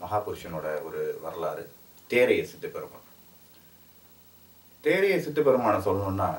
மகாபுருஷனோட ஒரு வரலாறு தேரைய சித்தப்பெருமான் தேரைய சித்தப்பெருமானை சொல்லணும்னா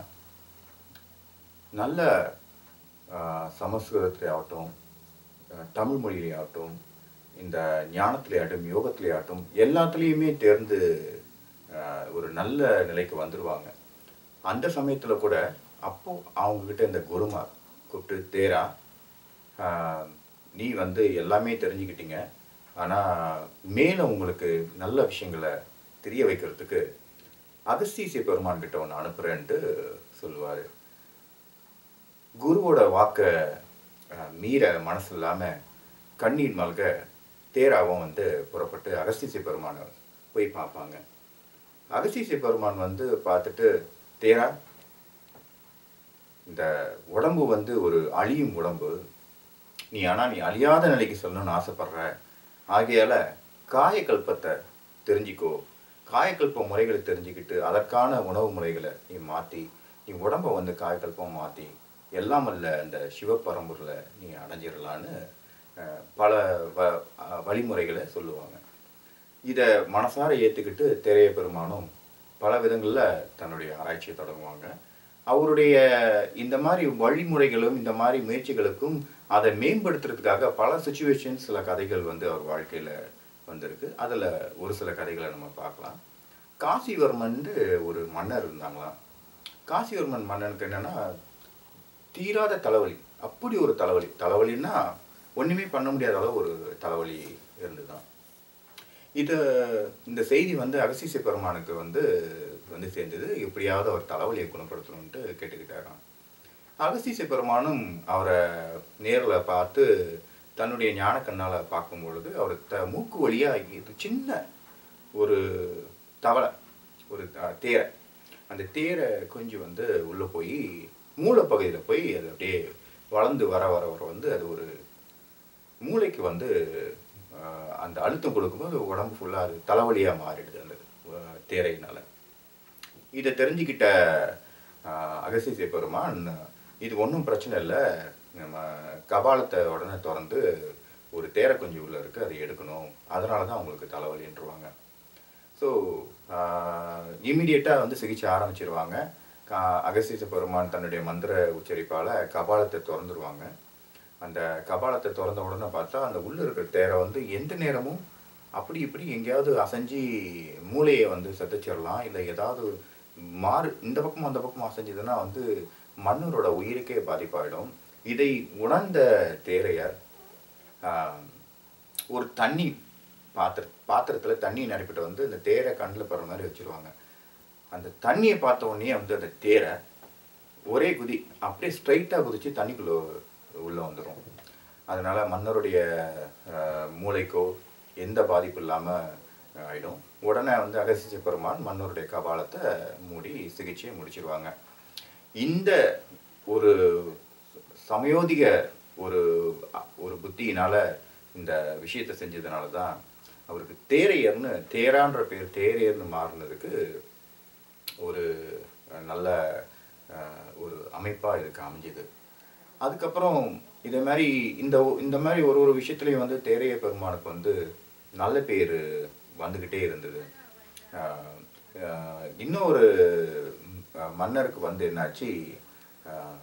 நல்ல ஆஹ், சமஸ்கிருதத்திலே ஆகட்டும் ஆஹ், தமிழ் மொழியிலே ஆகட்டும் இந்த ஞானத்திலே ஆகட்டும் யோகத்திலே ஆகட்டும் எல்லாத்துலேயுமே தேர்ந்து ஆஹ், ஒரு நல்ல நிலைக்கு வந்துடுவாங்க அந்த சமயத்தில் கூட அப்போ அவங்கக்கிட்ட இந்த குருமார் கூப்பிட்டு தேரா ஆஹ், நீ வந்து எல்லாமே தெரிஞ்சுக்கிட்டீங்க ஆனால் மேலே உங்களுக்கு நல்ல விஷயங்களை தெரிய வைக்கிறதுக்கு அகஸ்தீசிய பெருமான் கிட்ட ஒன்று அனுப்புகிறேன்ட்டு சொல்லுவார் குருவோட வாக்கை அஹ், மீற மனசு இல்லாமல் கண்ணீர் மல்க தேராவும் வந்து புறப்பட்டு அகஸ்தீசிய பெருமானை போய் பார்ப்பாங்க அகஸ்தீசிய பெருமான் வந்து பார்த்துட்டு தேரா இந்த உடம்பு வந்து ஒரு அழியும் உடம்பு நீ ஆனால் நீ அழியாத நிலைக்கு சொல்லணும்னு ஆசைப்படுற ஆகையால காயக்கல்பத்தை தெரிஞ்சிக்கோ காயக்கல்ப முறைகளை தெரிஞ்சுக்கிட்டு அதற்கான உணவு முறைகளை நீ மாற்றி நீ உடம்பை வந்து காயக்கல்பம் மாற்றி எல்லாம் அல்ல அந்த சிவபரம்பூரில் நீ அடைஞ்சிடலான்னு அஹ், பல வ அஹ், வழிமுறைகளை சொல்லுவாங்க இதை மனசார ஏற்றுக்கிட்டு தேரைய பெருமானும் பல விதங்களில் தன்னுடைய ஆராய்ச்சியை தொடங்குவாங்க அவருடைய இந்த மாதிரி வழிமுறைகளும் இந்த மாதிரி முயற்சிகளுக்கும் அதை மேம்படுத்துறதுக்காக பல சுச்சுவேஷன்ஸ் சில கதைகள் வந்து அவர் வாழ்க்கையில் வந்திருக்கு அதில் ஒரு சில கதைகளை நம்ம பார்க்கலாம் காசிவர்மன்ட்டு ஒரு மன்னர் இருந்தாங்களாம் காசிவர்மன் மன்னனுக்கு என்னன்னா தீராத தலைவலி அப்படி ஒரு தலைவலி தலைவலின்னா ஒன்றுமே பண்ண முடியாத அளவு ஒரு தலைவலி இருந்துதான் இது இந்த செய்தி வந்து அகசிச பெருமானுக்கு வந்து வந்து சேர்ந்தது எப்படியாவது அவர் தலைவலியை குணப்படுத்தணும்ட்டு கேட்டுக்கிட்டாராம் அகஸ்தீச பெருமானும் அவரை நேரில் பார்த்து தன்னுடைய ஞான கண்ணால் பார்க்கும் பொழுது அவர் த மூக்கு வழியாக இது சின்ன ஒரு தவளை ஒரு த- தேரை அந்த தேரை கொஞ்சம் வந்து உள்ளே போய் மூளைப்பகுதியில் போய் அது அப்படியே வளர்ந்து வர வர வர வந்து அது ஒரு மூளைக்கு வந்து ஆஹ், அந்த அழுத்தம் கொடுக்கும்போது உடம்பு ஃபுல்லாக அது தலைவலியாக மாறிடுது அந்த ஆஹ், தேரையினால இதை தெரிஞ்சுக்கிட்ட ஆஹ், அகஸ்தீசிய பெருமான் இது ஒன்றும் பிரச்சனை இல்லை நம்ம கபாலத்தை உடனே திறந்து ஒரு தேரை கொஞ்சம் உள்ள இருக்குது அதை எடுக்கணும் அதனால தான் அவங்களுக்கு தலைவலின்றுவாங்க ஸோ இமீடியட்டாக வந்து சிகிச்சை ஆரம்பிச்சிருவாங்க கா- அகஸ்தீச பெருமான் தன்னுடைய மந்திர உச்சரிப்பால் கபாலத்தை திறந்துருவாங்க அந்த கபாலத்தை திறந்த உடனே பார்த்தா அந்த உள்ள இருக்கிற தேரை வந்து எந்த நேரமும் அப்படி இப்படி எங்கேயாவது அசைஞ்சு மூளையை வந்து செத்துச்சிடலாம் இல்லை ஏதாவது மாறு இந்த பக்கம் அந்த பக்கம் அசைஞ்சதுன்னா வந்து மன்னரோட உயிருக்கே பாதிப்பாயிடும் இதை உணர்ந்த தேரையர் ஆஹ், ஒரு தண்ணி பாத்திர பாத்திரத்தில் தண்ணி நிரப்பிட்டு வந்து இந்த தேரை கண்ணில் படுற மாதிரி வச்சிருவாங்க அந்த தண்ணியை பார்த்த உடனே வந்து அந்த தேரை ஒரே குதி அப்படியே ஸ்ட்ரைட்டாக குதிச்சு தண்ணிக்குள்ளே உள்ளே வந்துடும் அதனால மன்னருடைய ஆஹ், மூளைக்கோ எந்த பாதிப்பு இல்லாமல் ஆயிடும் உடனே வந்து அகசிச்ச பெருமான் மன்னருடைய கபாலத்தை மூடி சிகிச்சையை முடிச்சிருவாங்க இந்த ஒரு சமயோதிக ஒரு ஒரு புத்தியினால இந்த விஷயத்தை செஞ்சதுனால தான் அவருக்கு தேரையர்னு தேரான்ற பேர் தேரையர்னு மாறினதுக்கு ஒரு அஹ், நல்ல அஹ், ஒரு அமைப்பாக இதுக்கு அமைஞ்சுது அதுக்கப்புறம் இதே மாதிரி இந்த ஒ- இந்த மாதிரி ஒரு ஒரு விஷயத்துலையும் வந்து தேரைய பெருமானுக்கு வந்து நல்ல பேர் வந்துக்கிட்டே இருந்தது அஹ், அஹ், இன்னொரு அஹ், மன்னருக்கு வந்து என்னாச்சு அஹ்,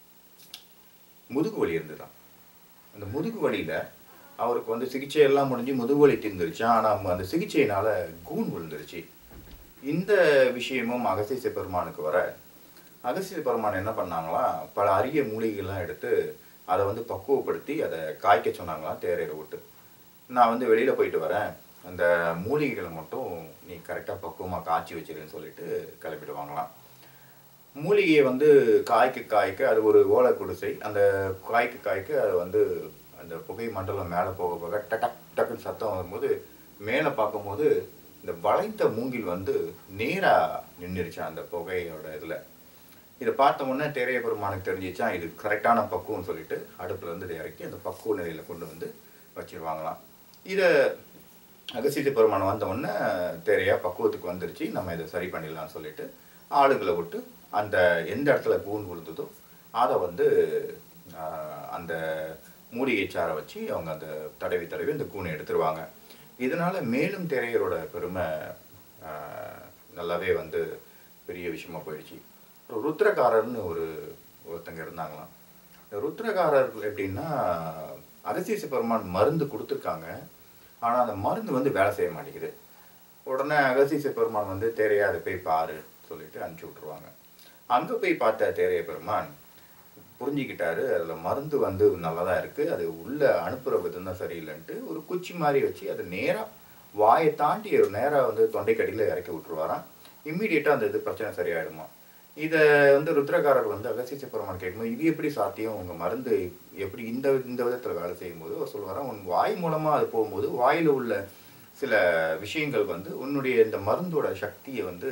முதுகு வலி இருந்துதான் அந்த முதுகு வலியில் அவருக்கு வந்து சிகிச்சை எல்லாம் முடிஞ்சு முதுகு வலி தீர்ந்துருச்சு ஆனால் அந்த சிகிச்சையினால கூன் விழுந்துருச்சு இந்த விஷயமும் அகசிய பெருமானுக்கு வர அகசிய பெருமான் என்ன பண்ணாங்களா பல அரிய மூலிகைகள்லாம் எடுத்து அதை வந்து பக்குவப்படுத்தி அதை காய்க்க சொன்னாங்களாம் தேரையரை விட்டு நான் வந்து வெளியில் போயிட்டு வரேன் அந்த மூலிகைகளை மட்டும் நீ கரெக்டாக பக்குவமாக காய்ச்சி வச்சிருன்னு சொல்லிட்டு கிளம்பிடுவாங்களாம் மூலிகையை வந்து காய்க்க காய்க்க அது ஒரு ஓலை குடிசை அந்த காய்க்க காய்க்க அது வந்து அந்த புகை மண்டலம் மேலே போக போக டக் டக்குன்னு சத்தம் வரும்போது மேலே பார்க்கும்போது இந்த வளைந்த மூங்கில் வந்து நேராக நின்றுருச்சு அந்த புகையோட இதில் இதை பார்த்த உடனே தேரைய பெருமானுக்கு தெரிஞ்சிச்சா இது கரெக்டான பக்குவம்னு சொல்லிட்டு அடுப்புல இருந்து இதை இறக்கி அந்த பக்குவ நிலையில் கொண்டு வந்து வச்சிருவாங்களாம் இதை அகசிய பெருமான் வந்த உடனே தேரையா பக்குவத்துக்கு வந்துருச்சு நம்ம இதை சரி பண்ணிடலாம்னு சொல்லிட்டு ஆளுங்களை விட்டு அந்த எந்த இடத்துல கூன் விழுந்ததோ அதை வந்து ஆஹ், அந்த மூலிகை சாரை வச்சு அவங்க அந்த தடவி தடவி அந்த கூனை எடுத்துருவாங்க இதனால மேலும் திரையரோட பெருமை ஆஹ், நல்லாவே வந்து பெரிய விஷயமா போயிடுச்சு அப்புறம் ருத்ரகாரர்னு ஒரு ஒருத்தங்க இருந்தாங்களாம் இந்த ருத்ரகாரர் எப்படின்னா அகசீச பெருமான் மருந்து கொடுத்துருக்காங்க ஆனால் அந்த மருந்து வந்து வேலை செய்ய மாட்டேங்குது உடனே அகசீச பெருமான் வந்து தேரையா அதை போய் பாரு சொல்லிட்டு அனுப்பிச்சி விட்ருவாங்க அங்கே போய் பார்த்த தேரைய பெருமான் புரிஞ்சுக்கிட்டாரு அதில் மருந்து வந்து நல்லா தான் இருக்குது அது உள்ளே அனுப்புகிற விதம் தான் சரியில்லைன்ட்டு ஒரு குச்சி மாதிரி வச்சு அதை நேராக வாயை தாண்டி நேராக வந்து தொண்டைக்கடியில் இறக்கி விட்ருவாராம் இம்மீடியட்டாக அந்த இது பிரச்சனை சரியாயிடுமா இதை வந்து ருத்ரகாரர் வந்து அகசிய பெருமான் கேட்கும்போது இது எப்படி சாத்தியம் உங்கள் மருந்து எப்படி இந்த இந்த விதத்தில் வேலை செய்யும்போது அவர் சொல்லுவாராம் உன் வாய் மூலமாக அது போகும்போது வாயில் உள்ள சில விஷயங்கள் வந்து உன்னுடைய இந்த மருந்தோட சக்தியை வந்து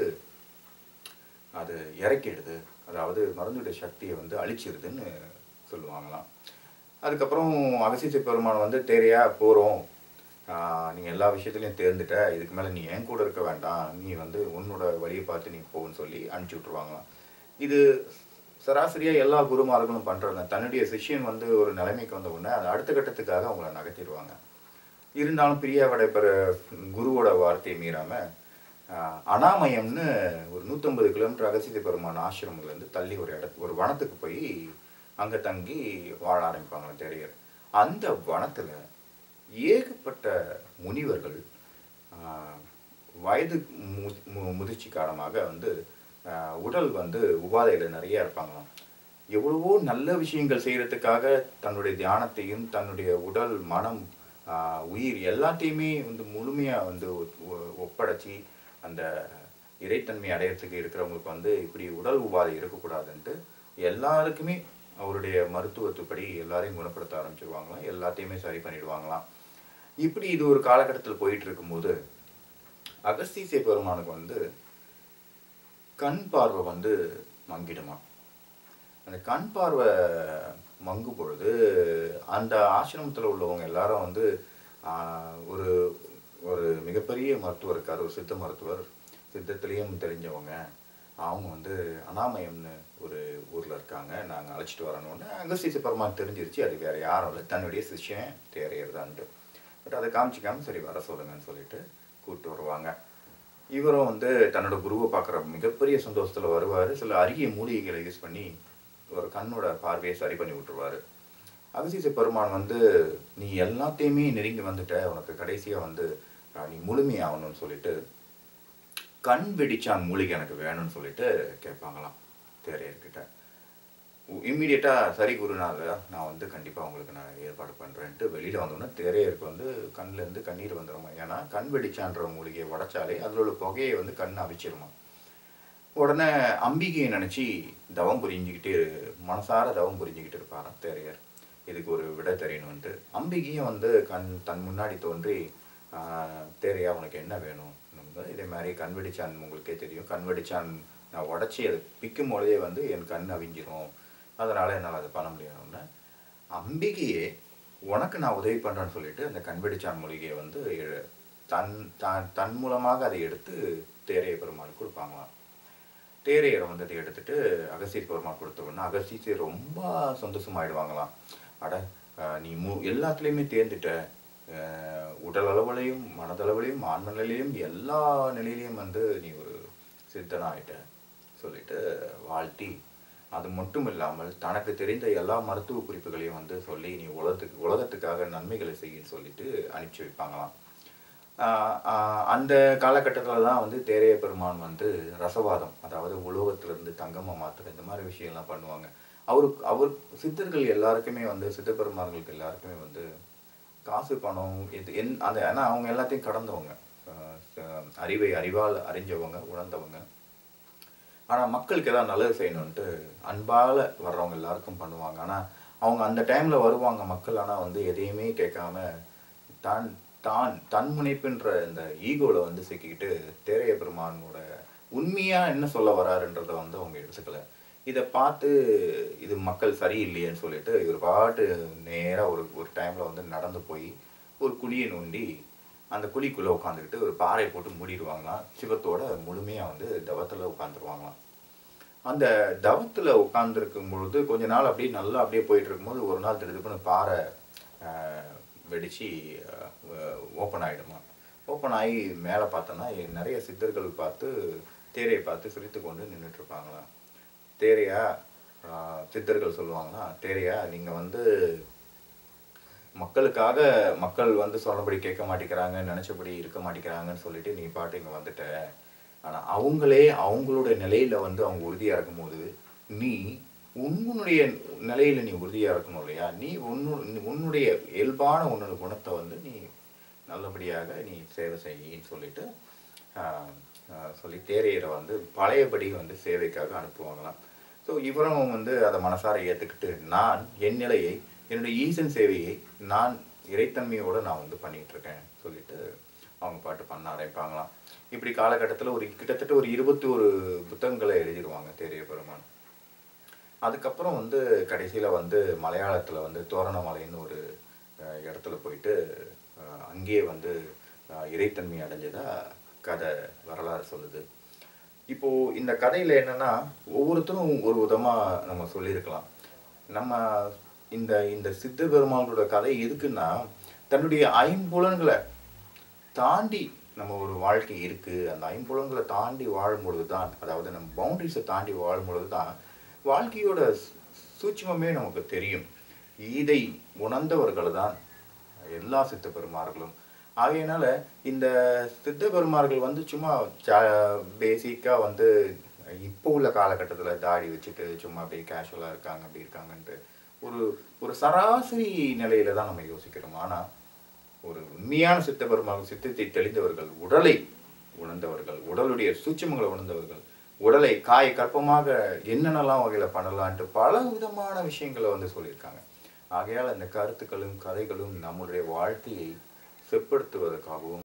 அது இறக்கிடுது அதாவது மருந்துடைய சக்தியை வந்து அழிச்சிருதுன்னு சொல்லுவாங்களாம் அதுக்கப்புறம் அகசிய பெருமான் வந்து தேரையா போகிறோம் நீங்கள் எல்லா விஷயத்துலையும் தேர்ந்துட்ட இதுக்கு மேலே நீ என் கூட இருக்க வேண்டாம் நீ வந்து உன்னோட வழியை பார்த்து நீ போன்னு சொல்லி அனுப்பிச்சி விட்ருவாங்களாம் இது சராசரியாக எல்லா குருமார்களும் பண்ணுறது தன்னுடைய சிஷ்யன் வந்து ஒரு நிலைமைக்கு வந்த உடனே அது அடுத்த கட்டத்துக்காக அவங்கள நகர்த்திடுவாங்க இருந்தாலும் பிரியாவடை பெற குருவோட வார்த்தையை மீறாமல் ஆஹ் அனாமயம்னு ஒரு நூற்றம்பது கிலோமீட்டர் அகசிய பெருமான் ஆசிரமங்கள்லேருந்து தள்ளி ஒரு இடத்து ஒரு வனத்துக்கு போய் அங்கே தங்கி வாழ ஆரம்பிப்பாங்க தெரியர் அந்த வனத்தில் ஏகப்பட்ட முனிவர்கள் ஆஹ் வயது மு மு- முதிர்ச்சி காரணமாக வந்து ஆஹ் உடல் வந்து உபாதையில் நிறைய இருப்பாங்களாம் எவ்வளவோ நல்ல விஷயங்கள் செய்கிறதுக்காக தன்னுடைய தியானத்தையும் தன்னுடைய உடல் மனம் ஆஹ் உயிர் எல்லாத்தையுமே வந்து முழுமையாக வந்து ஒ- ஒ- ஒப்படைச்சி அந்த இறைத்தன்மை அடையறதுக்கு இருக்கிறவங்களுக்கு வந்து இப்படி உடல் உபாதை இருக்கக்கூடாதுன்ட்டு எல்லாருக்குமே அவருடைய மருத்துவத்துப்படி எல்லாரையும் குணப்படுத்த ஆரம்பிச்சிருவாங்களாம் எல்லாத்தையுமே சரி பண்ணிடுவாங்களாம் இப்படி இது ஒரு காலகட்டத்தில் போயிட்டு இருக்கும்போது அகஸ்தீசை பெருமானுக்கு வந்து கண் பார்வை வந்து மங்கிடுமா அந்த கண் பார்வை மங்கும் பொழுது அந்த ஆசிரமத்தில் உள்ளவங்க எல்லாரும் வந்து ஆஹ், ஒரு ஒரு மிகப்பெரிய மருத்துவர் இருக்கார் ஒரு சித்த மருத்துவர் சித்தத்துலேயும் தெரிஞ்சவங்க அவங்க வந்து அனாமயம்னு ஒரு ஊரில் இருக்காங்க நாங்கள் அழைச்சிட்டு வரணும்னு அகஸ்தீச பெருமான் தெரிஞ்சிருச்சு அது வேறு யாரும் இல்லை தன்னுடைய சிஷ்யன் தேரையர்தான்ட்டு பட் அதை காமிச்சிக்காம சரி வர சொல்லுங்கன்னு சொல்லிட்டு கூப்பிட்டு வருவாங்க இவரும் வந்து தன்னோட குருவை பார்க்குற மிகப்பெரிய சந்தோஷத்தில் வருவார் சில அரிய மூலிகைகளை யூஸ் பண்ணி ஒரு கண்ணோட பார்வையை சரி பண்ணி விட்டுருவாரு அகசீச பெருமான் வந்து நீ எல்லாத்தையுமே நெருங்கி வந்துட்ட உனக்கு கடைசியாக வந்து அஹ், நீ முழுமையாகணும்னு சொல்லிட்டு கண் வெடிச்சான் மூலிகை எனக்கு வேணும்னு சொல்லிட்டு கேட்பாங்களாம் தேரையர்கிட்ட இம்மீடியட்டாக சரி குருநாத நான் வந்து கண்டிப்பாக உங்களுக்கு நான் ஏற்பாடு பண்ணுறேன்ட்டு வெளியில் வந்தோன்னே தேரையருக்கு வந்து கண்ணிலேருந்து கண்ணீர் வந்துடுமா ஏன்னா கண் வெடிச்சான்ற மூலிகையை உடைச்சாலே அதில் உள்ள புகையை வந்து கண் அவிச்சிருமா உடனே அம்பிகையை நினச்சி தவம் புரிஞ்சுக்கிட்டு மனசார தவம் புரிஞ்சுக்கிட்டு இருப்பாராம் தேரையர் இதுக்கு ஒரு விடை தெரியணுன்ட்டு அம்பிகையும் வந்து கண் தன் முன்னாடி தோன்றி ஆஹ், தேரையா உனக்கு என்ன வேணும் நம்ம இதே மாதிரி கண் வெடிச்சான் உங்களுக்கே தெரியும் கண் வெடிச்சான் நான் உடச்சி அதை பிக்கும் பொழுதே வந்து என் கண் அவிஞ்சிரும் அதனால் என்னால் அதை பண்ண முடியாதுன்னு அம்பிகையே உனக்கு நான் உதவி பண்ணுறேன்னு சொல்லிட்டு அந்த கண் வெடிச்சான் மூலிகையை வந்து எ- தன் தான் தன் மூலமாக அதை எடுத்து தேரைய பெருமாள் கொடுப்பாங்களாம் தேரையரை வந்து அதை எடுத்துட்டு அகஸ்தீர் பெருமாள் கொடுத்த உடனே அகஸ்தீர் ரொம்ப சந்தோஷமாயிடுவாங்களாம் அட அஹ், நீ மு எல்லாத்துலேயுமே தேர்ந்துட்ட அஹ், உடல் அளவுலையும் மனதளவுலையும் ஆன்ம நிலையிலையும் எல்லா நிலையிலையும் வந்து நீ ஒரு சித்தனாயிட்ட சொல்லிட்டு வாழ்த்தி அது மட்டும் இல்லாமல் தனக்கு தெரிந்த எல்லா மருத்துவ குறிப்புகளையும் வந்து சொல்லி நீ உலகத்துக்கு உலகத்துக்காக நன்மைகளை செய்யின்னு சொல்லிட்டு அனுப்பிச்சி வைப்பாங்களாம் ஆஹ் ஆஹ் அந்த காலகட்டத்தில் தான் வந்து தேரைய பெருமான் வந்து ரசவாதம் அதாவது உலோகத்திலிருந்து தங்கமாக மாற்றுற இந்த மாதிரி விஷயம்லாம் பண்ணுவாங்க அவரு அவர் சித்தர்கள் எல்லாருக்குமே வந்து சித்தப்பெருமான்களுக்கு எல்லாருக்குமே வந்து காசு பணம் இது என் அந்த ஏன்னா அவங்க எல்லாத்தையும் கடந்தவங்க ஆஹ் ச- அறிவை அறிவால் அறிஞ்சவங்க உணர்ந்தவங்க ஆனால் மக்களுக்கு ஏதாவது நல்லது செய்யணுன்ட்டு அன்பால் வர்றவங்க எல்லாருக்கும் பண்ணுவாங்க ஆனால் அவங்க அந்த டைமில் வருவாங்க மக்கள் ஆனால் வந்து எதையுமே கேட்காம தான் தான் தன் முனைப்புன்ற இந்த ஈகோவில் வந்து சிக்கிக்கிட்டு தேரைய பெருமானோட உண்மையாக என்ன சொல்ல வராருன்றதை வந்து அவங்க எடுத்துக்கல இதை பார்த்து இது மக்கள் சரியில்லையேன்னு சொல்லிட்டு இவர் பாட்டு நேராக ஒரு ஒரு டைமில் வந்து நடந்து போய் ஒரு குழியை நோண்டி அந்த குழிக்குள்ளே உட்காந்துக்கிட்டு ஒரு பாறை போட்டு மூடிடுவாங்களாம் சிவத்தோட முழுமையாக வந்து தவத்தில் உட்காந்துருவாங்களாம் அந்த தவத்தில் உட்காந்துருக்கும் பொழுது கொஞ்ச நாள் அப்படியே நல்லா அப்படியே போயிட்டு இருக்கும்போது ஒரு நாள் திடீர்னு பாறை ஆஹ், வெடிச்சு ஓப்பன் ஆகிடுமா ஓப்பன் ஆகி மேலே பார்த்தோன்னா நிறைய சித்தர்கள் பார்த்து தேரையை பார்த்து சிரித்து கொண்டு நின்றுட்டு இருப்பாங்களாம் தேரையா ஆஹ், சித்தர்கள் சொல்லுவாங்கன்னா தேரையா நீங்கள் வந்து மக்களுக்காக மக்கள் வந்து சொன்னபடி கேட்க மாட்டேங்கிறாங்க நினச்சபடி இருக்க மாட்டேங்கிறாங்கன்னு சொல்லிட்டு நீ பாட்டு இங்கே வந்துட்ட ஆனால் அவங்களே அவங்களுடைய நிலையில் வந்து அவங்க உறுதியாக இருக்கும்போது நீ உன்னுடைய நிலையில் நீ உறுதியாக இருக்கணும் இல்லையா நீ உன்னு உன்னுடைய இயல்பான உன்னோட குணத்தை வந்து நீ நல்லபடியாக நீ சேவை செய்யின்னு சொல்லிட்டு ஆஹ், ஆஹ், சொல்லி தேரையரை வந்து பழையபடி வந்து சேவைக்காக அனுப்புவாங்களாம் ஸோ இவரும் வந்து அதை மனசார ஏற்றுக்கிட்டு நான் என் நிலையை என்னுடைய ஈசன் சேவையை நான் இறைத்தன்மையோடு நான் வந்து பண்ணிட்டு இருக்கேன் சொல்லிட்டு அவங்க பாட்டு பண்ண ஆரம்பிப்பாங்களாம் இப்படி காலகட்டத்தில் ஒரு கிட்டத்தட்ட ஒரு இருபத்தி ஒரு புத்தகங்களை எழுதிடுவாங்க தேரிய பெருமான் அதுக்கப்புறம் வந்து கடைசியில் வந்து மலையாளத்தில் வந்து தோரணமலைன்னு ஒரு அஹ், இடத்துல போயிட்டு அஹ், அங்கேயே வந்து அஹ், இறைத்தன்மை அடைஞ்சதா கதை வரலாறு சொல்லுது இப்போ இந்த கதையில் என்னன்னா ஒவ்வொருத்தரும் ஒரு விதமாக நம்ம சொல்லியிருக்கலாம் நம்ம இந்த இந்த சித்த பெருமாளோட கதை எதுக்குன்னா தன்னுடைய ஐம்புலன்களை தாண்டி நம்ம ஒரு வாழ்க்கை இருக்குது அந்த ஐம்புலன்களை தாண்டி வாழும் பொழுது தான் அதாவது நம்ம பவுண்டரிஸை தாண்டி வாழும் பொழுது தான் வாழ்க்கையோட சு- சூட்சுமமே நமக்கு தெரியும் இதை உணர்ந்தவர்கள் தான் எல்லா சித்த பெருமார்களும் ஆகையினால இந்த சித்த பெருமார்கள் வந்து சும்மா பேசிக்காக வந்து இப்போ உள்ள காலகட்டத்தில் தாடி வச்சுட்டு சும்மா அப்படியே கேஷுவலாக இருக்காங்க அப்படி இருக்காங்கன்ட்டு ஒரு ஒரு சராசரி நிலையில தான் நம்ம யோசிக்கிறோம் ஆனால் ஒரு உண்மையான சித்த பெருமாள் சித்தத்தை தெளிந்தவர்கள் உடலை உணர்ந்தவர்கள் உடலுடைய சூட்சமங்களை உணர்ந்தவர்கள் உடலை காய் கற்பமாக என்னென்னலாம் வகையில் பண்ணலான்ட்டு பல விதமான விஷயங்களை வந்து சொல்லியிருக்காங்க ஆகையால் இந்த கருத்துக்களும் கதைகளும் நம்முடைய வாழ்க்கையை செப்படுத்துவதற்காகவும்